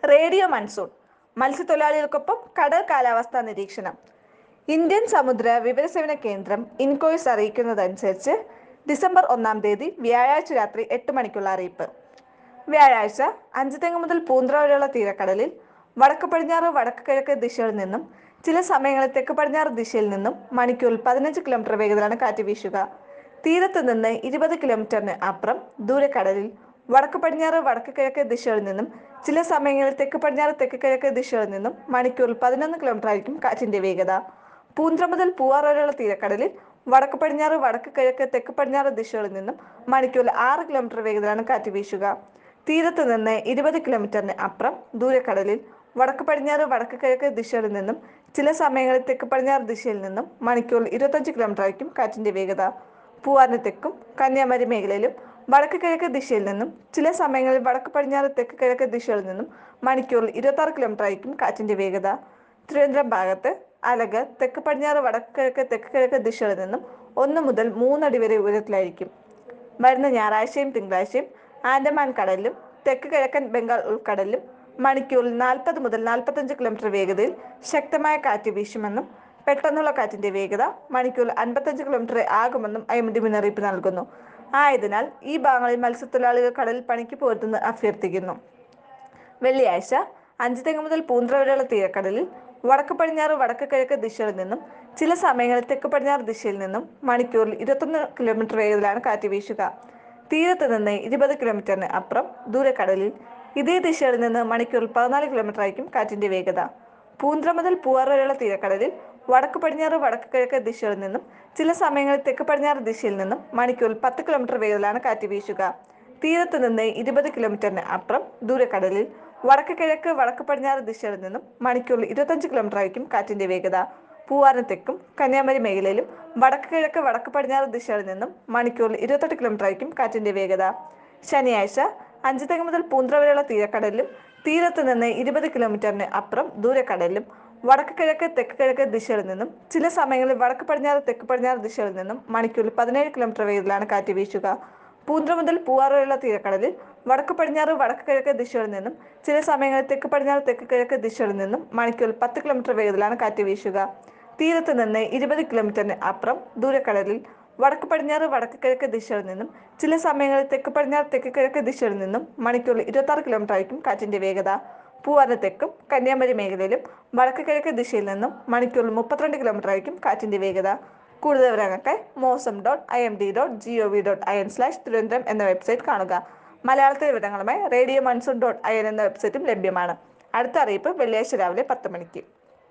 radio monsoon മത്സ്യത്തൊഴിലാളികൾക്കൊപ്പം കടൽ കാലാവസ്ഥാ നിരീക്ഷണം ഇന്ത്യൻ സമുദ്ര വിവരസേവന കേന്ദ്രം ഇൻകോയ്സ് അറിയിക്കുന്നതനുസരിച്ച് ഡിസംബർ ഒന്നാം തീയതി വ്യാഴാഴ്ച രാത്രി എട്ട് മണിക്കുള്ള അറിയിപ്പ് വ്യാഴാഴ്ച അഞ്ചുതെങ്ങ് മുതൽ പൂന്ത്ര വരെയുള്ള തീരക്കടലിൽ വടക്ക് പടിഞ്ഞാറ് വടക്ക് കിഴക്ക് ദിശകളിൽ നിന്നും ചില സമയങ്ങളിൽ തെക്ക് പടിഞ്ഞാറ് ദിശയിൽ നിന്നും മണിക്കൂറിൽ പതിനഞ്ച് കിലോമീറ്റർ വേഗത്തിലാണ് കാറ്റ് വീശുക തീരത്ത് നിന്ന് ഇരുപത് കിലോമീറ്ററിന് അപ്പുറം ദൂരക്കടലിൽ വടക്ക് പടിഞ്ഞാറ് വടക്ക് കിഴക്ക് ദിശകളിൽ നിന്നും ചില സമയങ്ങളിൽ തെക്ക് പടിഞ്ഞാറ് തെക്ക് കിഴക്ക് ദിശകളിൽ നിന്നും മണിക്കൂറിൽ പതിനൊന്ന് കിലോമീറ്റർ ആയിരിക്കും കാറ്റിന്റെ വേഗത പൂന്ത്ര മുതൽ പൂവാർ വരെയുള്ള തീരക്കടലിൽ വടക്ക് പടിഞ്ഞാറ് വടക്ക് കിഴക്ക് തെക്ക് പടിഞ്ഞാറ് ദിശകളിൽ നിന്നും മണിക്കൂറിൽ ആറ് കിലോമീറ്റർ വേഗത്തിലാണ് കാറ്റ് വീശുക തീരത്ത് നിന്ന് ഇരുപത് കിലോമീറ്ററിന് അപ്പുറം ദൂരക്കടലിൽ വടക്ക് പടിഞ്ഞാറ് വടക്ക് കിഴക്ക് ദിശകളിൽ നിന്നും ചില സമയങ്ങളിൽ തെക്ക് പടിഞ്ഞാറ് ദിശയിൽ നിന്നും മണിക്കൂറിൽ ഇരുപത്തഞ്ച് കിലോമീറ്റർ ആയിരിക്കും കാറ്റിന്റെ വേഗത പൂവാറിന് തെക്കും കന്യാകുമാരി മേഖലയിലും വടക്ക് കിഴക്ക് ദിശയിൽ നിന്നും ചില സമയങ്ങളിൽ വടക്ക് പടിഞ്ഞാറ് തെക്ക് കിഴക്ക് ദിശകളിൽ നിന്നും മണിക്കൂറിൽ ഇരുപത്തി ആറ് കിലോമീറ്റർ ആയിരിക്കും കാറ്റിന്റെ വേഗത തിരുവനന്തപുരം ഭാഗത്ത് അലക് തെക്ക് പടിഞ്ഞാറ് വടക്ക് കിഴക്ക് തെക്ക് കിഴക്ക് ദിശകളിൽ നിന്നും ഒന്ന് മുതൽ മൂന്നടി വരെ ഉയരത്തിലായിരിക്കും വരുന്ന ഞായറാഴ്ചയും തിങ്കളാഴ്ചയും ആൻഡമാൻ കടലിലും തെക്ക് കിഴക്കൻ ബംഗാൾ ഉൾക്കടലിലും മണിക്കൂറിൽ നാൽപ്പത് മുതൽ നാൽപ്പത്തഞ്ച് കിലോമീറ്റർ വേഗതയിൽ ശക്തമായ കാറ്റ് വീശുമെന്നും പെട്ടെന്നുള്ള കാറ്റിന്റെ വേഗത മണിക്കൂറിൽ അൻപത്തഞ്ച് കിലോമീറ്റർ ആകുമെന്നും ഐ എം ഡി മുന്നറിയിപ്പ് നൽകുന്നു ആയതിനാൽ ഈ ഭാഗങ്ങളിൽ മത്സ്യത്തൊഴിലാളികൾ കടലിൽ പണിക്ക് പോരുതെന്ന് അഭ്യർത്ഥിക്കുന്നു വെള്ളിയാഴ്ച അഞ്ച് തെങ്ങ് മുതൽ പൂന്ത്ര വരെയുള്ള തീരക്കടലിൽ വടക്ക് പടിഞ്ഞാറ് വടക്ക് കിഴക്ക് ദിശയിൽ നിന്നും ചില സമയങ്ങളിൽ തെക്ക് പടിഞ്ഞാറ് ദിശയിൽ നിന്നും മണിക്കൂറിൽ ഇരുപത്തൊന്ന് കിലോമീറ്റർ വേഗത്തിലാണ് കാറ്റ് വീശുക തീരത്ത് നിന്ന് ഇരുപത് കിലോമീറ്ററിന് അപ്പുറം ദൂരക്കടലിൽ ഇതേ ദിശയിൽ നിന്ന് മണിക്കൂറിൽ പതിനാല് കിലോമീറ്റർ ആയിരിക്കും കാറ്റിന്റെ വേഗത പൂന്ത്ര മുതൽ പൂവാർ വരെയുള്ള തീരക്കടലിൽ വടക്ക് പടിഞ്ഞാറ് വടക്ക് കിഴക്ക് ദിശയിൽ നിന്നും ചില സമയങ്ങളിൽ തെക്ക് പടിഞ്ഞാറ് ദിശയിൽ നിന്നും മണിക്കൂറിൽ പത്ത് കിലോമീറ്റർ വേഗത്തിലാണ് കാറ്റ് വീശുക തീരത്ത് നിന്ന് ഇരുപത് കിലോമീറ്ററിന് അപ്പുറം ദൂരക്കടലിൽ വടക്ക് കിഴക്ക് വടക്ക് പടിഞ്ഞാറ് ദിശയിൽ നിന്നും മണിക്കൂറിൽ ഇരുപത്തഞ്ച് കിലോമീറ്റർ ആയിരിക്കും കാറ്റിന്റെ വേഗത പൂവാറിന് തെക്കും കന്യാകുമാരി മേഖലയിലും വടക്ക് കിഴക്ക് വടക്ക് പടിഞ്ഞാറ് ദിശയിൽ നിന്നും മണിക്കൂറിൽ ഇരുപത്തെട്ട് കിലോമീറ്റർ ആയിരിക്കും കാറ്റിന്റെ വേഗത ശനിയാഴ്ച അഞ്ച് തെങ്ങ് മുതൽ പൂന്ത്ര വരെയുള്ള തീരക്കടലിലും തീരത്ത് നിന്ന് ഇരുപത് കിലോമീറ്ററിന് അപ്പുറം ദൂരക്കടലിലും വടക്ക് കിഴക്ക് തെക്ക് കിഴക്ക് ദിശയിൽ നിന്നും ചില സമയങ്ങളിൽ വടക്ക് പടിഞ്ഞാറ് തെക്ക് പടിഞ്ഞാറ് ദിശയിൽ നിന്നും മണിക്കൂറിൽ പതിനേഴ് കിലോമീറ്റർ വേഗത്തിലാണ് കാറ്റ് വീശുക പൂന്ത്ര മുതൽ പൂവാർ വരെയുള്ള തീരക്കടലിൽ വടക്ക് പടിഞ്ഞാറ് വടക്ക് കിഴക്ക് ദിശയിൽ നിന്നും ചില സമയങ്ങളിൽ തെക്ക് പടിഞ്ഞാറ് തെക്ക് കിഴക്ക് ദിശയിൽ നിന്നും മണിക്കൂറിൽ പത്ത് കിലോമീറ്റർ വേഗത്തിലാണ് കാറ്റ് വീശുക തീരത്ത് നിന്ന് ഇരുപത് കിലോമീറ്ററിന് അപ്പുറം ദൂരക്കടലിൽ വടക്ക് പടിഞ്ഞാറ് വടക്ക് കിഴക്ക് ദിശയിൽ നിന്നും ചില സമയങ്ങളിൽ തെക്ക് പടിഞ്ഞാറ് തെക്ക് കിഴക്ക് ദിശയിൽ നിന്നും മണിക്കൂറിൽ ഇരുപത്തി ആറ് കിലോമീറ്റർ ആയിരിക്കും കാറ്റിന്റെ വേഗത പൂവാറിന് തെക്കും കന്യാകുമാരി മേഖലയിലും വടക്ക് കിഴക്ക് ദിശയിൽ നിന്നും മണിക്കൂറിൽ മുപ്പത്തിരണ്ട് കിലോമീറ്റർ ആയിരിക്കും കാറ്റിന്റെ വേഗത കൂടുതൽ വിവരങ്ങൾക്ക് mausam dot I M D dot G O V dot I N slash Thiruvananthapuram എന്ന വെബ്സൈറ്റ് കാണുക മലയാളത്തിലെ വിവരങ്ങളുമായി radio monsoon dot I N എന്ന വെബ്സൈറ്റും ലഭ്യമാണ് അടുത്ത അറിയിപ്പ് വെള്ളിയാഴ്ച രാവിലെ പത്ത് മണിക്ക്